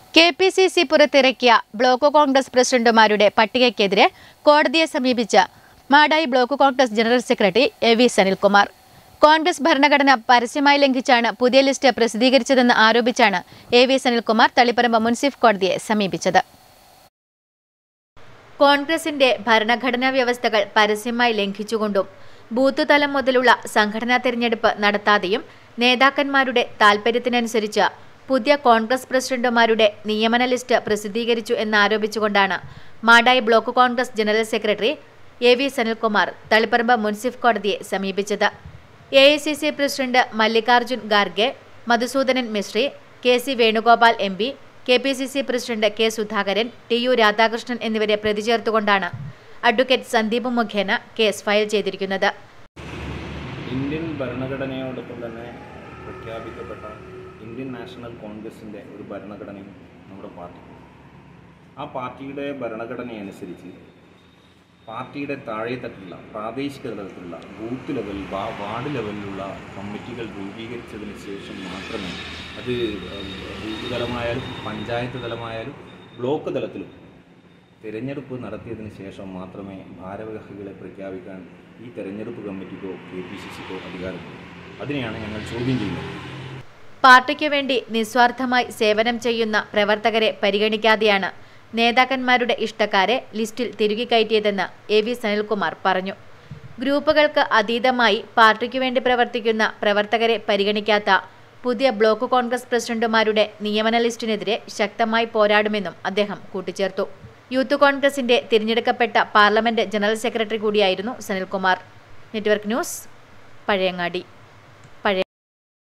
K P C C പുറത്തിറക്കിയ block Congress പ്രസിഡന്റുമാരുടെ പട്ടികയ്ക്കെതിരെ കോടതിയെ സമീപിച്ച Madayi block Congress general secretary A V Sanilkumar Congress ഭരണഘടന പരസ്യമായി ലംഘിച്ചാണ് പുതിയ ലിസ്റ്റ് പ്രസിദ്ധീകരിച്ചതെന്ന് ആരോപിച്ചാണ് എ വി സനിൽകുമാർ തളിപ്പറമ്പ് മുൻസിഫ് കോടതിയെ സമീപിച്ചത് കോൺഗ്രസിന്റെ ഭരണഘടനാ വ്യവസ്ഥകൾ പരസ്യമായി ലംഘിച്ചുകൊണ്ടും ബൂത്ത് തലം മുതലുള്ള സംഘടനാ തെരഞ്ഞെടുപ്പ് നടത്താതെയും നേതാക്കന്മാരുടെ താൽപര്യത്തിനനുസരിച്ച് പുതിയ കോൺഗ്രസ് പ്രസിഡന്റുമാരുടെ നിയമന ലിസ്റ്റ് പ്രസിദ്ധീകരിച്ചു എന്നാരോപിച്ചുകൊണ്ടാണ് Madayi block Congress general secretary A V Sanilkumar Taliparamba മുൻസിഫ് കോടതിയെ സമീപിച്ചത് A I C C president Mallikarjun Kharge Madhusudanan Mistry K C Venugopal M P K P C C president K Sudhakaran T U Radhakrishnan എന്നിവരെ പ്രതി ചേർത്തുകൊണ്ടാണ് അഡ്വക്കേറ്റ് സന്ദീപ് മുഖേന കേസ് ഫയൽ ചെയ്തിരിക്കുന്നത് ഇന്ത്യൻ ഭരണഘടനയോടൊപ്പം തന്നെ പ്രഖ്യാപിക്കപ്പെട്ട ഇന്ത്യൻ നാഷണൽ കോൺഗ്രസിൻ്റെ ഒരു ഭരണഘടനയും നമ്മുടെ പാർട്ടിക്ക് ആ പാർട്ടിയുടെ ഭരണഘടനയനുസരിച്ച് പാർട്ടിയുടെ താഴെത്തട്ടിലുള്ള പ്രാദേശിക തലത്തിലുള്ള ബൂത്ത് ലെവൽ വാ- വാർഡ് ലെവലിലുള്ള കമ്മിറ്റികൾ രൂപീകരിച്ചതിന് ശേഷം മാത്രമേ അത് ബൂത്ത് തലമായാലും പഞ്ചായത്ത് തലമായാലും ബ്ലോക്ക് തലത്തിലും തിരഞ്ഞെടുപ്പ് നടത്തിയതിന് ശേഷം മാത്രമേ ഭാരവാഹികളെ പ്രഖ്യാപിക്കാൻ ഈ തെരഞ്ഞെടുപ്പ് കമ്മിറ്റിക്കോ കെ പി സി സിക്കോ അധികാരമുള്ളൂ അതിനെയാണ് ഞങ്ങൾ ചോദ്യം ചെയ്യുന്നത് പാർട്ടിക്ക് വേണ്ടി നിസ്വാർത്ഥമായി സേവനം ചെയ്യുന്ന പ്രവർത്തകരെ പരിഗണിക്കാതെയാണ് നേതാക്കന്മാരുടെ ഇഷ്ടക്കാരെ ലിസ്റ്റിൽ തിരുകി കയറ്റിയതെന്ന് എ വി സനിൽകുമാർ പറഞ്ഞു ഗ്രൂപ്പുകൾക്ക് അതീതമായി പാർട്ടിക്ക് വേണ്ടി പ്രവർത്തിക്കുന്ന പ്രവർത്തകരെ പരിഗണിക്കാത്ത പുതിയ ബ്ലോക്ക് കോൺഗ്രസ് പ്രസിഡന്റുമാരുടെ നിയമന ലിസ്റ്റിനെതിരെ ശക്തമായി പോരാടുമെന്നും അദ്ദേഹം കൂട്ടിച്ചേർത്തു യൂത്ത് കോൺഗ്രസിന്റെ തിരഞ്ഞെടുക്കപ്പെട്ട പാർലമെന്റ് ജനറൽ സെക്രട്ടറി കൂടിയായിരുന്നു സനിൽകുമാർ നെറ്റ്വർക്ക് ന്യൂസ് പഴയങ്ങാടി